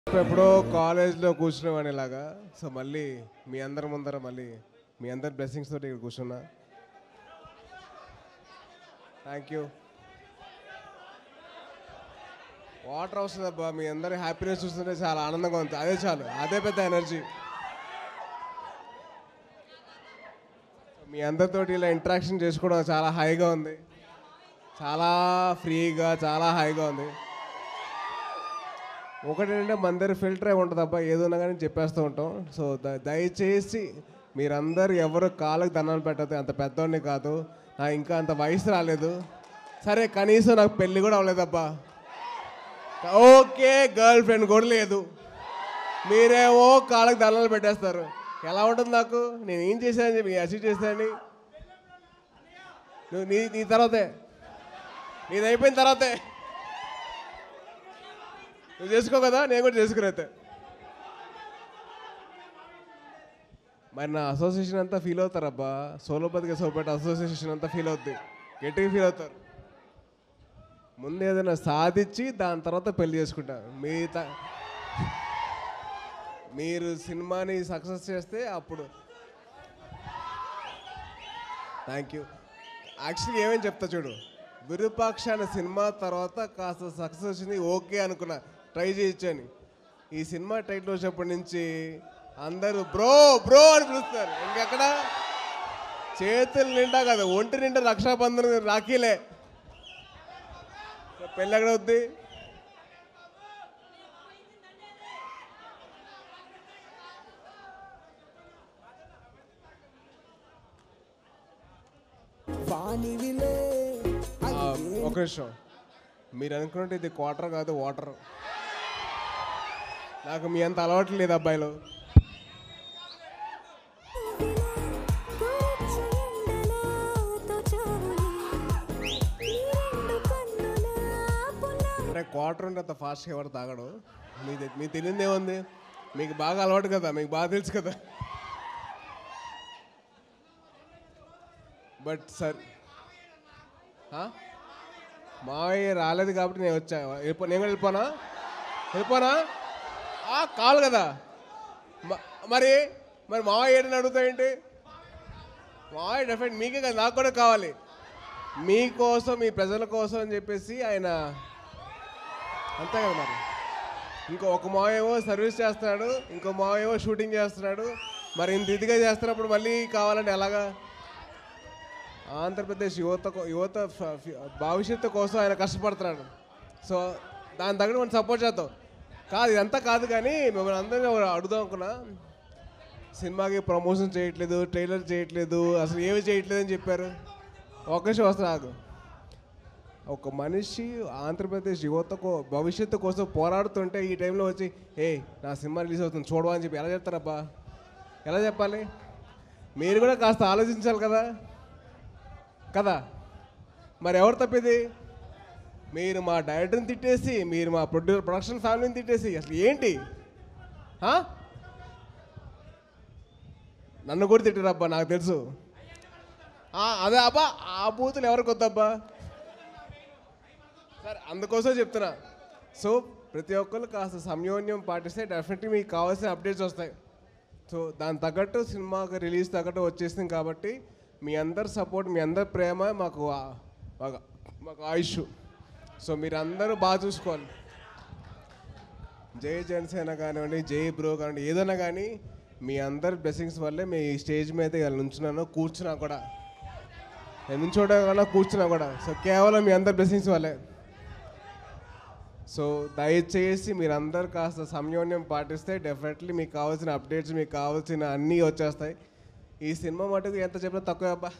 ఎప్పుడో కాలేజ్లో కూర్చునేవాడిని ఇలాగా సో మళ్ళీ మీ అందరి ముందర మళ్ళీ మీ అందరి బ్లెస్సింగ్స్ తోటి ఇక్కడ కూర్చున్నా థ్యాంక్ యూ వాటర్ అవసరం అబ్బా మీ అందరి హ్యాపీనెస్ చూస్తుంటే చాలా ఆనందంగా ఉంది అదే చాలు అదే పెద్ద ఎనర్జీ మీ అందరితోటి ఇలా ఇంటరాక్షన్ చేసుకోవడం చాలా హాయిగా ఉంది చాలా ఫ్రీగా చాలా హాయిగా ఉంది ఒకటి ఏంటంటే మన దగ్గర ఫిల్టర్ అయి ఉంటుంది అబ్బా ఏదైనా కానీ చెప్పేస్తూ ఉంటాం సో ద- దయచేసి మీరందరూ ఎవరు కాళ్ళకి దండాలు పెట్టద్దు అంత పెద్దోడిని కాదు నా ఇంకా అంత వయసు రాలేదు సరే కనీసం నాకు పెళ్ళి కూడా అవ్వలేదబ్బా ఓకే గర్ల్ ఫ్రెండ్ కూడా లేదు మీరేమో కాళ్ళకి దండాలు పెట్టేస్తారు ఎలా ఉంటుంది నాకు నేను ఏం చేశానని చెప్పి అచీవ్ చేశానని నువ్వు నీ నీ తర్వాతే నీది అయిపోయిన తర్వాతే నువ్వు చేసుకో కదా నేను కూడా చేసుకురైతే మరి నా అసోసియేషన్ అంతా ఫీల్ అవుతారబ్బా సోలోపతిగా సోపేట అసోసియేషన్ అంతా ఫీల్ అవుద్ది గట్టిగా ఫీల్ అవుతారు ముందు ఏదైనా సాధించి దాని తర్వాత పెళ్లి చేసుకుంటా మీ త- మీరు సినిమాని సక్సెస్ చేస్తే అప్పుడు థ్యాంక్ యూ యాక్చువల్లీ ఏమేమి చెప్తా చూడు విరూపాక్ష అనే సినిమా తర్వాత కాస్త సక్సెస్ వచ్చింది ఓకే అనుకున్నా ట్రై చేయొచ్చు అని ఈ సినిమా టైటిల్ వచ్చినప్పటి నుంచి అందరూ బ్రో బ్రో అని పిలుస్తారు ఇంకెక్కడ చేతుల నిండా కదా ఒంటి నిండా రక్షాబంధన్ రాఖీలే పెళ్ళి ఎక్కడ వద్ది వానివిలే ఆ, ఒక నిమిషం మీరు అనుకున్నట్టు ఇది క్వార్టర్ కాదు వాటర్ నాకు మీ అంత అలవాటు లేదు అబ్బాయిలు అంటే క్వార్టర్ ఉంటే అంత ఫాస్ట్గా ఎవరు తాగడు మీ మీకు తెలియదు ఏముంది మీకు బాగా అలవాటు కదా మీకు బాగా తెలుసు కదా బట్ సార్ మావయ్య రాలేదు కాబట్టి నేను వచ్చా వెళ్ళిపో నేను కూడా వెళ్ళిపోనా వెళ్ళిపోనా ఆ, కావాలి కదా మ- మరి మరి మావయ్య ఏంటని అడుగుతాయేంటి మావయ్య డెఫినెట్ మీకే కదా నాకు కూడా కావాలి మీకోసం మీ ప్రజల కోసం అని చెప్పేసి ఆయన అంతే కదా మరి ఇంకో ఒక మావేమో సర్వీస్ చేస్తున్నాడు ఇంకో మావేమో షూటింగ్ చేస్తున్నాడు మరి ఇంత ఇదిగా చేస్తున్నప్పుడు మళ్ళీ కావాలంటే ఎలాగా ఆంధ్రప్రదేశ్ యువత కో- యువత ఫ- ఫి- భవిష్యత్తు కోసం ఆయన కష్టపడుతున్నాడు సో దాని తగ్గట్టు మనం సపోర్ట్ చేద్దాం కాదు ఇదంతా కాదు కానీ మిమ్మల్ని అందరినీ ఒకటి అడుగుదాం అనుకున్నా సినిమాకి ప్రమోషన్ చేయట్లేదు ట్రైలర్ చేయట్లేదు అసలు ఏమి చేయట్లేదు అని చెప్పారు ఒక్క నిమిషం వస్తా నాకు ఒక మనిషి ఆంధ్రప్రదేశ్ యువతకు భవిష్యత్తు కోసం పోరాడుతుంటే ఈ టైంలో వచ్చి ఏ నా సినిమా రిలీజ్ అవుతుంది చూడవా అని చెప్పి ఎలా చెప్తారబ్బా ఎలా చెప్పాలి మీరు కూడా కాస్త ఆలోచించాలి కదా కదా మరి ఎవరు తప్పిది మీరు మా డైరెక్టర్ని తిట్టేసి మీరు మా ప్రొడ్యూసర్ ప్రొడక్షన్ ఫ్యామిలీని తిట్టేసి అసలు ఏంటి ఆ? నన్ను కూడా తిట్టారబ్బా నాకు తెలుసు ఆ, అదే అబ్బా ఆ బూతులు ఎవరికి వద్దబ్బా సరే అందుకోసం చెప్తున్నా సో ప్రతి ఒక్కరు కాస్త సంయోన్యం పాటిస్తే డెఫినెట్లీ మీకు కావాల్సిన అప్డేట్స్ వస్తాయి సో దాని తగ్గట్టు సినిమాకి రిలీజ్ తగ్గట్టు వచ్చేసింది కాబట్టి మీ అందరి సపోర్ట్ మీ అందరి ప్రేమ మాకు ఆ- మాకు మాకు ఆయుష్ సో మీరు అందరూ బాగా చూసుకోవాలి జై జనసేన కానివ్వండి జై బ్రో కానివ్వండి ఏదైనా కానీ మీ అందరి బ్లెస్సింగ్స్ వల్లే మీ స్టేజ్ మీద ఇలా నుంచున్నాను కూర్చున్నా కూడా నేను నుంచోవడం కన్నా కూర్చున్నా కూడా సో కేవలం మీ అందరి బ్లెస్సింగ్స్ వల్లే సో దయచేసి మీరందరూ కాస్త సంయోన్యం పాటిస్తే డెఫినెట్లీ మీకు కావాల్సిన అప్డేట్స్ మీకు కావాల్సిన అన్నీ వచ్చేస్తాయి ఈ సినిమా మటుకు ఎంత చెప్పినా తక్కువే అబ్బా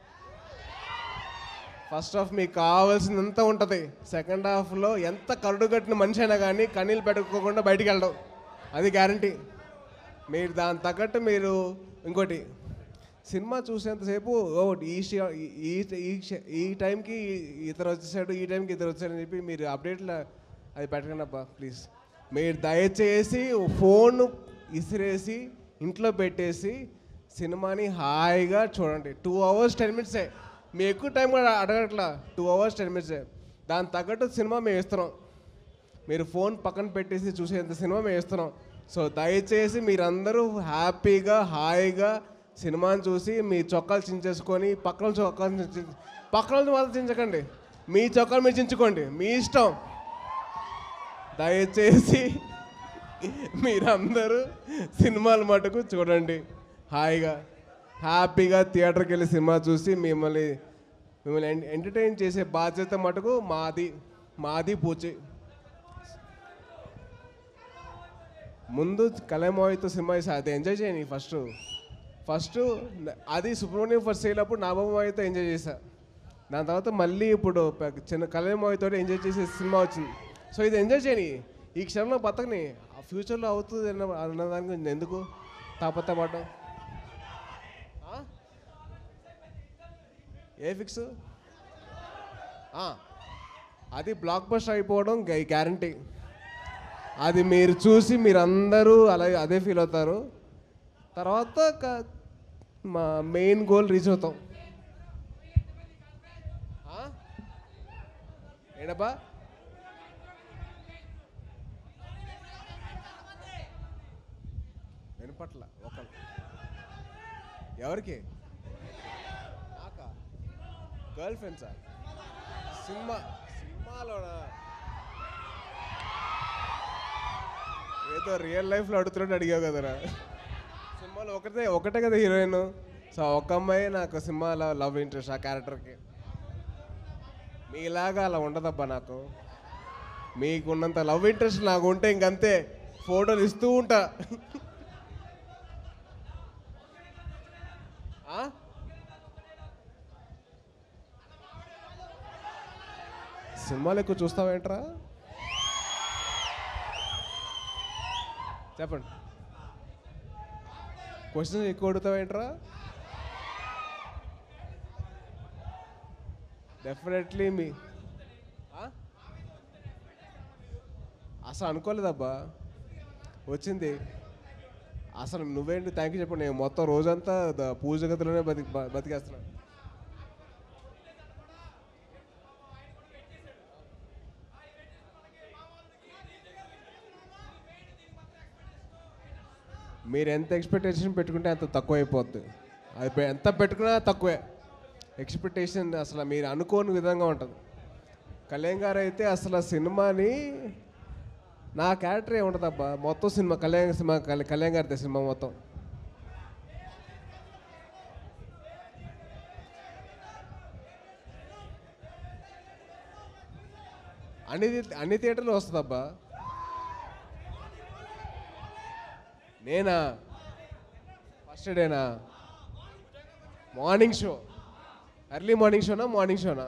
ఫస్ట్ హాఫ్ మీకు కావాల్సినంత ఉంటుంది సెకండ్ హాఫ్లో ఎంత కరుడు కట్టిన మనిషి అయినా కానీ కన్నీళ్ళు పెట్టుకోకుండా బయటికి వెళ్ళడం అది గ్యారంటీ మీరు దాని తగ్గట్టు మీరు ఇంకోటి సినిమా చూసేంతసేపు ఓ ఈ ష- ఈ ఈ ష- ఈ టైంకి ఇతరు వచ్చేసాడు ఈ టైంకి ఇతరు వచ్చాడు అని చెప్పి మీరు అప్డేట్లో అది పెట్టకండి అబ్బా ప్లీజ్ మీరు దయచేసి ఫోన్ ఇసిరేసి ఇంట్లో పెట్టేసి సినిమాని హాయిగా చూడండి టూ అవర్స్ టెన్ మినిట్సే మీ ఎక్కువ టైం కూడా అడగట్లా టూ అవర్స్ టెన్ మినిట్సే దాని తగ్గట్టు సినిమా మేము ఇస్తున్నాం మీరు ఫోన్ పక్కన పెట్టేసి చూసేంత సినిమా మేము ఇస్తున్నాం సో దయచేసి మీరందరూ హ్యాపీగా హాయిగా సినిమాని చూసి మీ చొక్కాలు చించేసుకొని పక్కన చొక్కాలు చించ పక్కన వాళ్ళది మాత్రం చించకండి మీ చొక్కాలు మీరు చించుకోండి మీ ఇష్టం దయచేసి మీరందరూ సినిమాలు మటుకు చూడండి హాయిగా హ్యాపీగా థియేటర్కి వెళ్ళి సినిమా చూసి మిమ్మల్ని మిమ్మల్ని ఎం- ఎంటర్టైన్ చేసే బాధ్యత మటుకు మాది మాది పూచి ముందు కలమాయితో సినిమా చేసి అది ఎంజాయ్ చేయని ఫస్ట్ ఫస్ట్ అది సుబ్రహ్మణ్యం ఫస్ట్ చేయలేప్పుడు నాగమాయితో ఎంజాయ్ చేశా దాని తర్వాత మళ్ళీ ఇప్పుడు పె- చిన్న కలమాయితో ఎంజాయ్ చేసే సినిమా వచ్చింది సో ఇది ఎంజాయ్ చేయని ఈ క్షణంలో బతకని ఆ ఫ్యూచర్లో అవుతుంది అన్న అన్నదానికి నేను ఎందుకు తాపత్త పాట ఏ ఫిక్స్ అది బ్లాక్ బస్టర్ అయిపోవడం గ్యారంటీ అది మీరు చూసి మీరందరూ అలాగే అదే ఫీల్ అవుతారు తర్వాత క- మా మెయిన్ గోల్ రీచ్ అవుతాం ఆ? ఏంటబ్బా వినపట్ల ఒకళ్ళు ఎవరికి నాకా గర్ల్ ఫ్రెండ్సా సినిమా సినిమాలోనా ఏదో రియల్ లైఫ్లో అడుగుతున్నట్టు అడిగావు కదరా సినిమాలో ఒకటే ఒకటే కదా హీరోయిన్ సో ఒక అమ్మాయి నాకు సినిమాలో లవ్ ఇంట్రెస్ట్ ఆ క్యారెక్టర్కి మీలాగా అలా ఉండదబ్బా నాకు మీకున్నంత లవ్ ఇంట్రెస్ట్ నాకు ఉంటే ఇంకంతే ఫోటోలు ఇస్తూ ఉంటా ఆ? సినిమాలు ఎక్కువ చూస్తావేంట్రా చెప్పండి క్వశ్చన్ ఎక్కువ అడుగుతావేంట్రా డెఫినెట్లీ మీ ఆ? అసలు అనుకోలేదబ్బా వచ్చింది అసలు నువ్వేంటి థ్యాంక్ యూ చెప్పండి నేను మొత్తం రోజంతా ద- పూజ గదిలోనే బతికి బ- బతికేస్తున్నాను మీరు ఎంత ఎక్స్పెక్టేషన్ పెట్టుకుంటే అంత తక్కువ అయిపోద్ది అది పె- ఎంత పెట్టుకున్నా తక్కువే ఎక్స్పెక్టేషన్ అసలు మీరు అనుకోని విధంగా ఉంటుంది కళ్యాణ్ గారు అయితే అసలు ఆ సినిమాని నా క్యారెక్టర్ ఏముంటుందబ్బా మొత్తం సినిమా కళ్యాణ్ సినిమా కళ్యాణ్ కళ్యాణ్ గారిదే సినిమా మొత్తం అన్ని థి- అన్ని థియేటర్లు వస్తుందబ్బా నేనా ఫస్ట్ డేనా మార్నింగ్ షో ఎర్లీ మార్నింగ్ షోనా మార్నింగ్ షోనా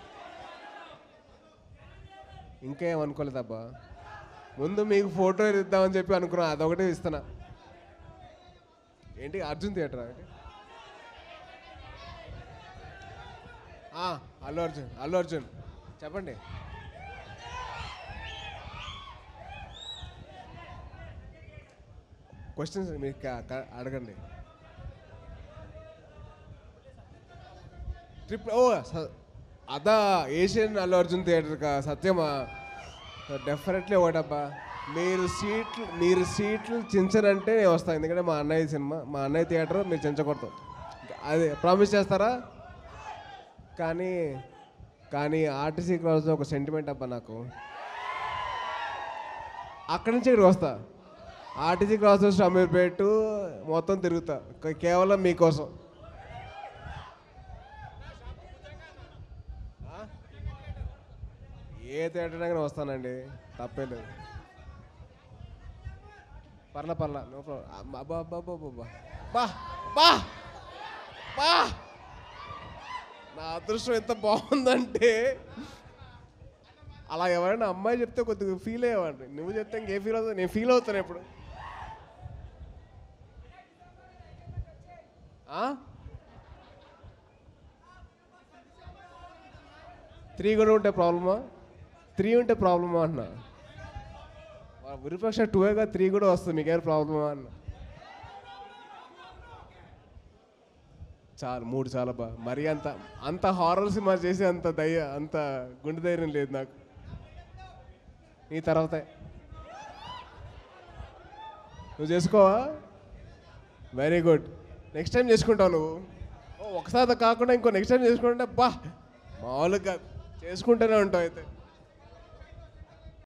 ఇంకేం అనుకోలేదబ్బా ముందు మీకు ఫోటో ఇద్దామని చెప్పి అనుకున్నా అదొకటే ఇస్తున్నా ఏంటి అర్జున్ థియేటరా ఏంటి ఆ, అల్లు అర్జున్ అల్లు అర్జున్ చెప్పండి క్వశ్చన్స్ మీరు క- క- అడగండి ట్రిప్ ఓ స- అదా ఏషియన్ అల్లు అర్జున్ థియేటర్ కా సత్యమా డెఫినెట్లీ ఒకటబ్బా మీరు సీట్లు మీరు సీట్లు చించనంటే నేను వస్తాను ఎందుకంటే మా అన్నయ్య సినిమా మా అన్నయ్య థియేటర్ మీరు చించకూడదు అది ప్రామిస్ చేస్తారా కానీ కానీ ఆర్టీసీ క్రాస్ ఒక సెంటిమెంట్ అబ్బా నాకు అక్కడి నుంచి ఇక్కడికి వస్తా ఆర్టీసీ క్రాస్ వచ్చి అమీర్పేట మొత్తం తిరుగుతా కే- కేవలం మీకోసం ఆ? ఏ థియేటర్ అయినా వస్తానండి తప్పే లేదు పర్ల పర్ల నో ప్రాబ్లం అబ్బా అబ్బా అబ్బా అబ్బా బా బా బా నా అదృష్టం ఎంత బాగుందంటే అలా ఎవరైనా అమ్మాయి చెప్తే కొద్దిగా ఫీల్ అయ్యేవాడిని నువ్వు చెప్తే ఇంకేం ఫీల్ అవుతుంది నేను ఫీల్ అవుతాను ఎప్పుడు ఆ? త్రీ కూడా ఉంటే ప్రాబ్లమా త్రీ ఉంటే ప్రాబ్లమా అన్న విరూపాక్ష టూగా త్రీ కూడా వస్తుంది మీకేం ప్రాబ్లమా అన్న చాలు మూడు చాలా బా మరీ అంత అంత హారర్ సినిమా చేసి అంత దయ అంత గుండె ధైర్యం లేదు నాకు నీ తర్వాతే నువ్వు చేసుకోవా వెరీ గుడ్ నెక్స్ట్ టైం చేసుకుంటావు నువ్వు ఓ, ఒకసారి కాకుండా ఇంకో నెక్స్ట్ టైం చేసుకుంటే బా మామూలుగా కాదు. చేసుకుంటూనే ఉంటావు అయితే